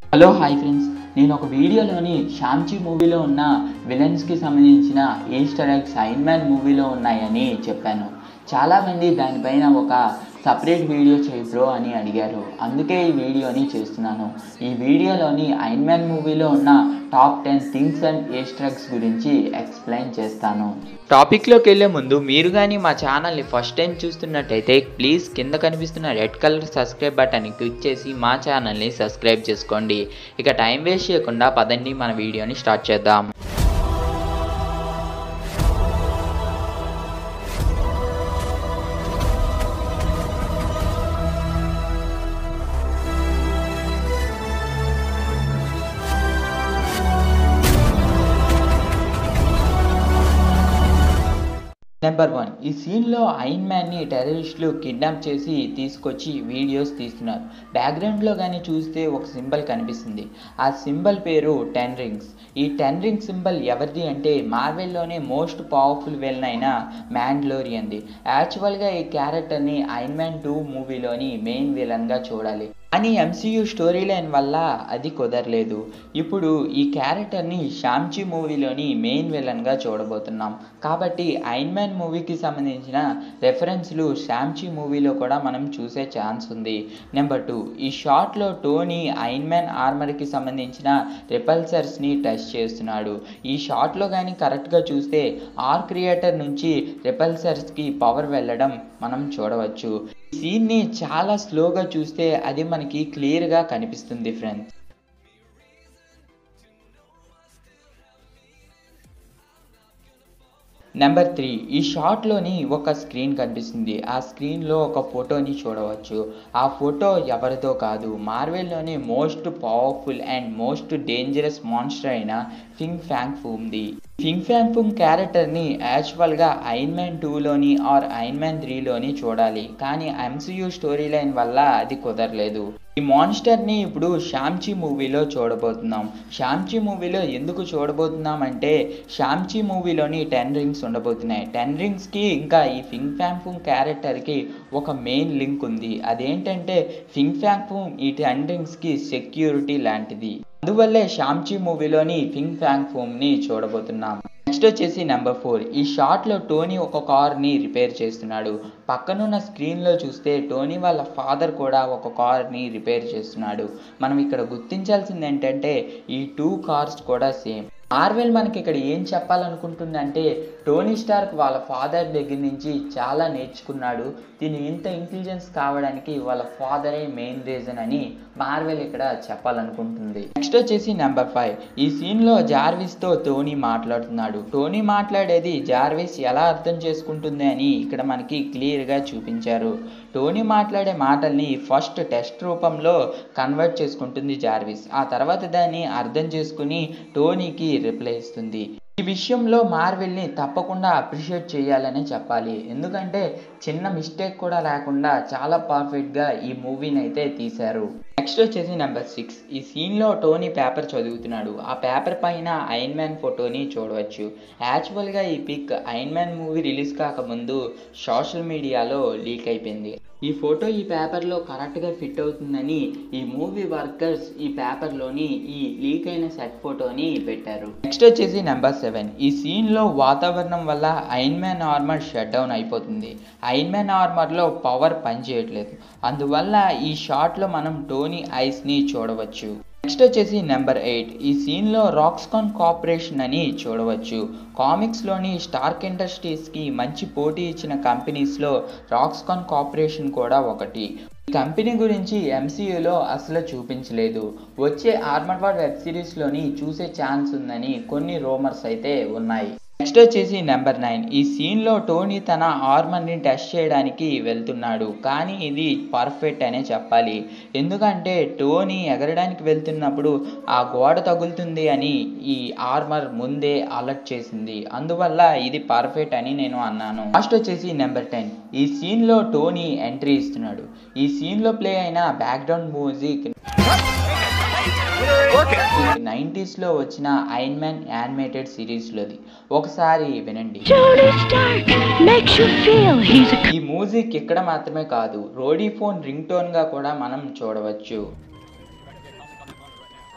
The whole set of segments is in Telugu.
హలో హాయ్ ఫ్రెండ్స్ నేను ఒక వీడియోలోని శాంచి మూవీలో ఉన్న విలన్స్కి సంబంధించిన ఈస్టర్ ఎగ్స్ ఐన్ మ్యాన్ మూవీలో ఉన్నాయని చెప్పాను చాలామంది దానిపైన ఒక సపరేట్ వీడియో చేయి బ్రో అని అడిగారు అందుకే ఈ వీడియోని చేస్తున్నాను ఈ వీడియోలోని ఐన్ మ్యాన్ మూవీలో ఉన్న top ten things and Easter గురించి ఎక్స్ప్లెయిన్ చేస్తాను టాపిక్లోకి వెళ్ళే ముందు మీరు కానీ మా ఛానల్ని ఫస్ట్ టైం చూస్తున్నట్టయితే ప్లీజ్ కింద కనిపిస్తున్న రెడ్ కలర్ సబ్స్క్రైబ్ బటన్ని క్లిక్ చేసి మా ఛానల్ని సబ్స్క్రైబ్ చేసుకోండి ఇక టైం వేస్ట్ చేయకుండా పదండి మన వీడియోని స్టార్ట్ చేద్దాం నెంబర్ వన్ ఈ సీన్లో ఐన్ మ్యాన్ని టెర్రరిస్టులు కిడ్నాప్ చేసి తీసుకొచ్చి వీడియోస్ తీస్తున్నారు బ్యాక్గ్రౌండ్లో కానీ చూస్తే ఒక సింబల్ కనిపిస్తుంది ఆ సింబల్ పేరు టెన్ రింగ్స్ ఈ టెన్ రింగ్ సింబల్ ఎవరిది అంటే మార్వెల్లోనే మోస్ట్ పవర్ఫుల్ విలన్ అయిన మ్యాండ్లోరియన్ది యాక్చువల్గా ఈ క్యారెక్టర్ని ఐన్ మ్యాన్ టూ మూవీలోని మెయిన్ విలన్గా చూడాలి కానీ ఎంసీయూ స్టోరీ లైన్ వల్ల అది కుదరలేదు ఇప్పుడు ఈ క్యారెక్టర్ని షామ్చి మూవీలోని మెయిన్ విలన్గా చూడబోతున్నాం కాబట్టి ఐన్ మ్యాన్ మూవీకి సంబంధించిన రెఫరెన్స్లు షామ్చి మూవీలో కూడా మనం చూసే ఛాన్స్ ఉంది నెంబర్ టూ ఈ షాట్లో టోనీ ఐన్ మ్యాన్ ఆర్మర్కి సంబంధించిన రిపల్సర్స్ని టెస్ట్ చేస్తున్నాడు ఈ షాట్లో కానీ కరెక్ట్గా చూస్తే ఆర్ క్రియేటర్ నుంచి రిపల్సర్స్కి పవర్ వెళ్ళడం మనం చూడవచ్చు ఈ సీన్ని చాలా స్లోగా చూస్తే అది మనకి క్లియర్గా కనిపిస్తుంది ఫ్రెండ్స్ నెంబర్ త్రీ ఈ షాట్లోని ఒక స్క్రీన్ కనిపిస్తుంది ఆ స్క్రీన్లో ఒక ఫోటోని చూడవచ్చు ఆ ఫోటో ఎవరిదో కాదు మార్వెల్లోని most powerful and most dangerous monster అయిన ఫింగ్ ఫ్యాంగ్ ఫూమ్ది ఫింగ్ ఫ్యాంగ్ ఫూమ్ క్యారెక్టర్ని యాక్చువల్గా ఐన్ మ్యాన్ టూలోని ఆర్ ఐన్ మ్యాన్ త్రీలోని చూడాలి కానీ ఎంసీయూ స్టోరీ లైన్ వల్ల అది కుదరలేదు ఈ మాన్స్టర్ని ఇప్పుడు షామ్చి మూవీలో చూడబోతున్నాం షామ్చి మూవీలో ఎందుకు చూడబోతున్నాం అంటే షామ్చి మూవీలోని టెన్ రింగ్స్ ఉండబోతున్నాయి టెన్ రింగ్స్కి ఇంకా ఈ ఫింగ్ ఫ్యాంగ్ ఫూమ్ క్యారెక్టర్కి ఒక మెయిన్ లింక్ ఉంది అదేంటంటే ఫింగ్ ఫ్యాంగ్ ఫూమ్ ఈ టెన్ రింగ్స్కి సెక్యూరిటీ లాంటిది అందువల్లే షామ్చి మూవీలోని ఫింగ్ ఫ్యాంగ్ ఫూమ్ని చూడబోతున్నాం నెక్స్ట్ వచ్చేసి నెంబర్ ఫోర్ ఈ షాట్లో టోనీ ఒక కార్ని రిపేర్ చేస్తున్నాడు పక్కనున్న స్క్రీన్లో చూస్తే టోనీ వాళ్ళ ఫాదర్ కూడా ఒక కార్ని రిపేర్ చేస్తున్నాడు మనం ఇక్కడ గుర్తించాల్సింది ఏంటంటే ఈ టూ కార్స్ కూడా సేమ్ మార్వెల్ మనకి ఇక్కడ ఏం చెప్పాలనుకుంటుందంటే టోనీ స్టార్క్ వాళ్ళ ఫాదర్ దగ్గర నుంచి చాలా నేర్చుకున్నాడు దీని ఇంత ఇంటెలిజెన్స్ కావడానికి వాళ్ళ ఫాదరే మెయిన్ రీజన్ అని మార్వెల్ ఇక్కడ చెప్పాలనుకుంటుంది నెక్స్ట్ వచ్చేసి నెంబర్ ఫైవ్ ఈ సీన్లో జార్విస్తో టోనీ మాట్లాడుతున్నాడు టోనీ మాట్లాడేది జార్విస్ ఎలా అర్థం చేసుకుంటుంది అని ఇక్కడ మనకి క్లియర్గా చూపించారు టోనీ మాట్లాడే మాటల్ని ఫస్ట్ టెస్ట్ రూపంలో కన్వర్ట్ చేసుకుంటుంది జార్విస్ ఆ తర్వాత దాన్ని అర్థం చేసుకుని టోనీకి రిప్లై ఇస్తుంది ఈ విషయంలో మార్వెల్ని తప్పకుండా అప్రిషియేట్ చేయాలని చెప్పాలి ఎందుకంటే చిన్న మిస్టేక్ కూడా లేకుండా చాలా పర్ఫెక్ట్గా ఈ మూవీని అయితే తీశారు నెక్స్ట్ వచ్చేసి నెంబర్ సిక్స్ ఈ సీన్లో టోనీ పేపర్ చదువుతున్నాడు ఆ పేపర్ పైన ఐన్ మ్యాన్ ఫోటోని చూడవచ్చు యాక్చువల్గా ఈ pic Iron Man movie release కాకముందు సోషల్ మీడియాలో లీక్ అయిపోయింది ఈ ఫోటో ఈ పేపర్లో కరెక్ట్గా ఫిట్ అవుతుందని ఈ మూవీ వర్కర్స్ ఈ పేపర్లోని ఈ లీక్ అయిన సెట్ ఫోటోని పెట్టారు నెక్స్ట్ వచ్చేసి నెంబర్ సెవెన్ ఈ సీన్లో వాతావరణం వల్ల Iron Man armour shut down అయిపోతుంది ఐన్ మ్యాన్ ఆర్మర్లో పవర్ పనిచేయట్లేదు అందువల్ల ఈ షాట్లో మనం టోనీ ఐస్ని చూడవచ్చు నెక్స్ట్ వచ్చేసి నెంబర్ ఎయిట్ ఈ సీన్లో రాక్స్కాన్ కార్పొరేషన్ అని చూడవచ్చు కామిక్స్లోని స్టార్క్ ఇండస్ట్రీస్కి మంచి పోటీ ఇచ్చిన కంపెనీస్లో రాక్స్కాన్ కార్పొరేషన్ కూడా ఒకటి ఈ కంపెనీ గురించి ఎంసీయూలో అసలు చూపించలేదు వచ్చే ఆర్మర్ వార్ వెబ్ సిరీస్లోని చూసే ఛాన్స్ ఉందని కొన్ని రూమర్స్ అయితే ఉన్నాయి నెక్స్ట్ వచ్చేసి నెంబర్ నైన్ ఈ సీన్లో టోనీ తన ఆర్మర్ని టెస్ట్ చేయడానికి వెళ్తున్నాడు కానీ ఇది పర్ఫెక్ట్ అనే చెప్పాలి ఎందుకంటే టోనీ ఎగరడానికి వెళ్తున్నప్పుడు ఆ గోడ తగులుతుంది అని ఈ ఆర్మర్ ముందే అలర్ట్ చేసింది అందువల్ల ఇది పర్ఫెక్ట్ అని నేను అన్నాను లాస్ట్ వచ్చేసి నెంబర్ టెన్ ఈ సీన్లో టోనీ ఎంట్రీ ఇస్తున్నాడు ఈ సీన్లో ప్లే అయిన బ్యాక్గ్రౌండ్ మ్యూజిక్ నైంటీస్లో వచ్చిన ఐన్ మ్యాన్ యానిమేటెడ్ సిరీస్లోది ఒకసారి వినండి Tony Stark makes you feel he's a ఈ మ్యూజిక్ ఇక్కడ మాత్రమే కాదు రోడీ ఫోన్ రింగ్ టోన్ గా కూడా మనం చూడవచ్చు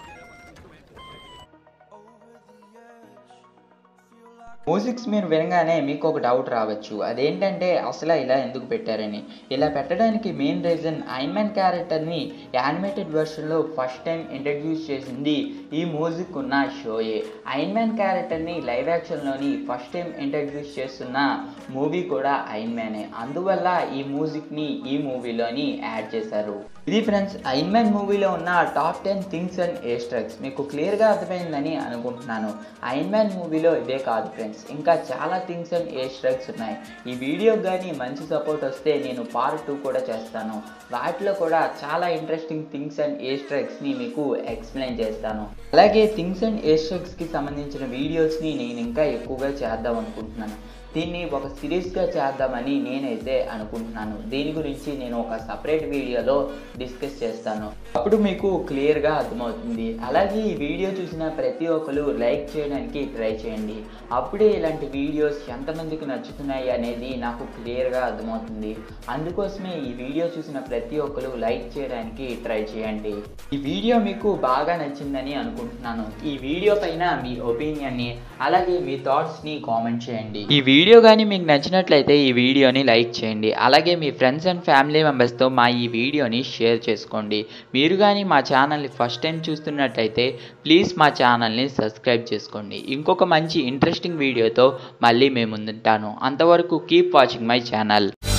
మ్యూజిక్స్ మీరు వినగానే మీకు ఒక డౌట్ రావచ్చు అదేంటంటే అసలు ఇలా ఎందుకు పెట్టారని ఇలా పెట్టడానికి మెయిన్ రీజన్ ఐన్మ్యాన్ క్యారెక్టర్ని యానిమేటెడ్ వెర్షన్లో ఫస్ట్ టైం ఇంట్రడ్యూస్ చేసింది ఈ మ్యూజిక్ ఉన్న షోయే ఐన్మ్యాన్ క్యారెక్టర్ని లైవ్ యాక్షన్లోని ఫస్ట్ టైం ఇంట్రడ్యూస్ చేస్తున్న మూవీ కూడా ఐన్మ్యానే అందువల్ల ఈ మ్యూజిక్ని ఈ మూవీలోని యాడ్ చేశారు ఇది ఫ్రెండ్స్ ఐన్మ్యాన్ మూవీలో ఉన్న top ten things and Easter eggs మీకు క్లియర్గా అర్థమైందని అనుకుంటున్నాను ఐన్మ్యాన్ మూవీలో ఇదే కాదు ఫ్రెండ్స్ ఇంకా చాలా థింగ్స్ అండ్ ఏస్ట్రక్స్ ఉన్నాయి ఈ వీడియో కానీ మంచి సపోర్ట్ వస్తే నేను పార్ట్ టూ కూడా చేస్తాను వాటిలో కూడా చాలా ఇంట్రెస్టింగ్ థింగ్స్ అండ్ ఏస్ట్రక్స్ని మీకు ఎక్స్ప్లెయిన్ చేస్తాను అలాగే థింగ్స్ అండ్ ఏస్ట్రక్స్కి సంబంధించిన వీడియోస్ని నేను ఇంకా ఎక్కువగా చేద్దాం అనుకుంటున్నాను దీన్ని ఒక సిరీస్గా చేద్దామని నేనైతే అనుకుంటున్నాను దీని గురించి నేను ఒక సపరేట్ వీడియోలో డిస్కస్ చేస్తాను అప్పుడు మీకు క్లియర్గా అర్థమవుతుంది అలాగే ఈ వీడియో చూసిన ప్రతి ఒక్కరు లైక్ చేయడానికి ట్రై చేయండి అప్పుడే ఇలాంటి వీడియోస్ ఎంతమందికి నచ్చుతున్నాయి అనేది నాకు క్లియర్గా అర్థమవుతుంది అందుకోసమే ఈ వీడియో చూసిన ప్రతి ఒక్కరు లైక్ చేయడానికి ట్రై చేయండి ఈ వీడియో మీకు బాగా నచ్చిందని అనుకుంటున్నాను ఈ వీడియో పైన మీ ఒపీనియన్ని అలాగే మీ థాట్స్ని కామెంట్ చేయండి ఈ వీడియో కానీ మీకు నచ్చినట్లయితే ఈ వీడియోని లైక్ చేయండి అలాగే మీ ఫ్రెండ్స్ అండ్ ఫ్యామిలీ మెంబర్స్తో మా ఈ వీడియోని షేర్ చేసుకోండి మీరు కానీ మా ఛానల్ని ఫస్ట్ టైం చూస్తున్నట్టయితే ప్లీజ్ మా ఛానల్ని సబ్స్క్రైబ్ చేసుకోండి ఇంకొక మంచి ఇంట్రెస్టింగ్ వీడియోతో మళ్ళీ మేము ముందుంటాను అంతవరకు కీప్ వాచింగ్ మై ఛానల్